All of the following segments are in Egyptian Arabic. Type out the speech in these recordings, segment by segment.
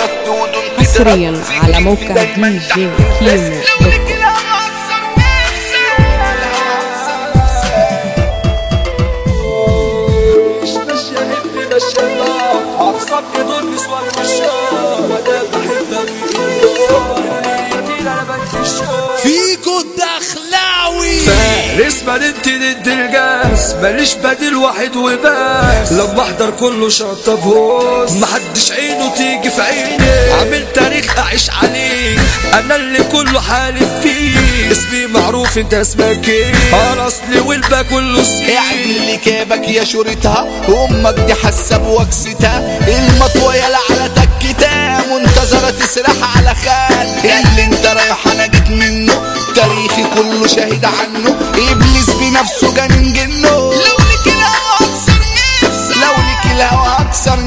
وجدت ودون حصريا على موقع دي جي كيمو دوت كوم. فيكو الدخلاوي فارس مدينتي ضد الجاس ماليش بديل واحد وبس لما احضر كله شطب هوس محدش عينه تيجي في عيني عامل تاريخ اعيش عليه انا اللي كله حالف فيه اسمي معروف انت اسمك ايه انا اصلي والبا كله سيء اعمل كابك يا شورتها امك دي حاسه بوكستها المطوه يلا على تكتها منتظره تسرح على خال اللي انت رايح انا جيت منه تاريخي كله شاهد عنه ابليس بنفسه جنن جنه لو لك الهوا اكسر نفسك لو لك الهوا اكسر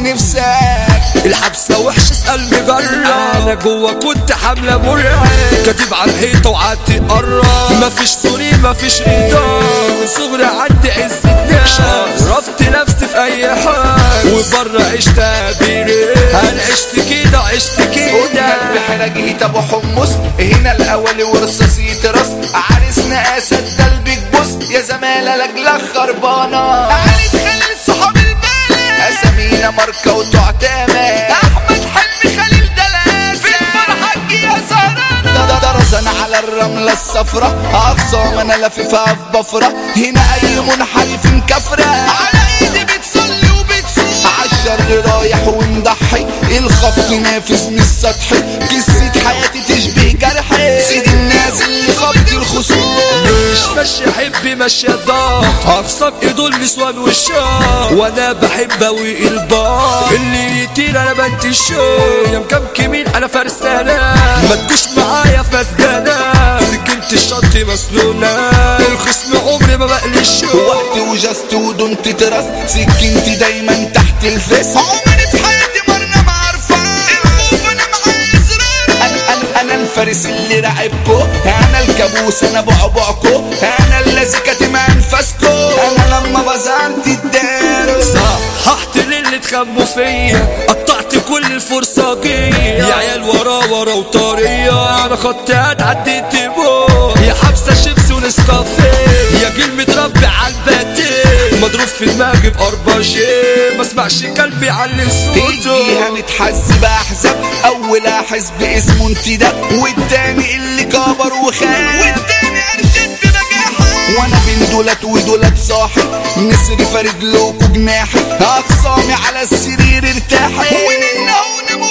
نفسك الحبسة وحشة اسأل مجرة أنا جوا كنت حاملة مرعب كاتب على الحيطة وقعدت قرب مفيش سوري مفيش رضا من صغري عندي عز الناس رفضت نفسي في أي حال وبره عشت بيري أنا عشت كده عشت كده بحرج جهيت ابو حمص هنا الاول ورصاص يترص عرسنا اسد ده البيج بوس يا زمالة لاجلك خربانة علي تخلي الصحاب البالغ اسامينا ماركة وتعتمد احمد حلمي خليل دلال في الفرحة يا سهرانة درزنا على الرملة الصفرة اقصى انا لففها في بفرة هنا اي منحرف مكفرة على ايدي بتصلي وبتسوق عالشر رايح ومضحي الخط نافذ من السطحي قصة حياتي تشبه جرحي سيد الناس اللي خبط الخصوم مش ماشي حبي ماشي ضاع اخصم ايده النسوان والشام وانا بحب اوي البار اللي يطير انا بنت الشوق يا مكمكمين انا فرسانة ما تجوش معايا في مسجنة سكنت الشط مسنونة الخصم عمري ما بقلي الشوق وقت وجست ودون تترس سكنتي دايما تحت الفس عمري في حياتي مرة ما عارفة الخوف انا معايا زرار انا انا انا الفارس اللي راعبكو انا الكابوس انا بعبعكو انا الذي كاتم انفاسكو انا لما بزرت الدار صححت للي اتخموا فيا قطعت كل الفرصاجية يا عيال ورا ورا وطرية انا خطيت عديت بو يا حبسة شيبسي ونسكافيه يا جيل متربي على الباتيه مضروب في دماغي بأرباجيه ما اسمعش قلبي علي صوته تيجي هنتحز بأحزاب أول حزب اسمه انتداء والتاني اللي كبر وخان والتاني أرشد بنجاحه وأنا بين دولت ودولت صاحي نسري فارد لوكو جناحي أخصامي على السرير ارتاحي ونمنا ونموا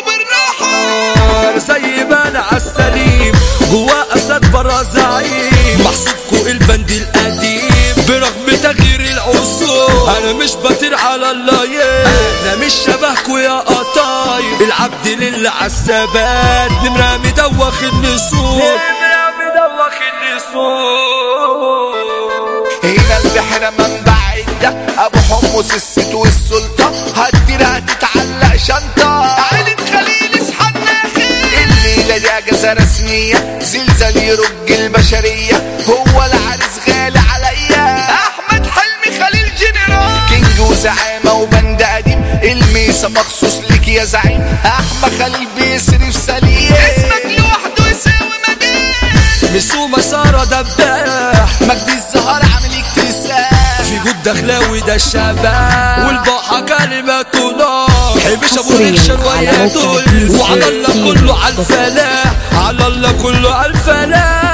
بالراحة زي ما انا عالسليم جوا اسد برا زعيم محسوبكو البند القديم برغم تغيير العصور انا مش بطير على اللايين انا مش شبهكو يا قطايف العبد لله عالثبات نمرة مدوخ النسور نمرة مدوخ النسور هنا البحر منبع الده ابو حمص الست والسلطة هتطير هتتعلق شنطة عيلة خليل اصحى الناخي الليلة دي اجازة رسمية زلزال يرج البشرية هو العريس غالي عليا احمد حلمي خليل جنرال كينج وزعامة وبند قديم الميسة مخصوص لك يا زعيم احمد خليل بيصرف سليم اسمك لوحده يساوي مجال مسو مسارة دباح مجدي الزهر عامل اكتساح في جود دخلاوي ده الشباب والبحر كلماته نار حبيش ابو حصرياً الرشا على ويا موقع دول دي جي وعلى الله كيمو كله على دوت كوم. الفلاح على الله كله على الفلاح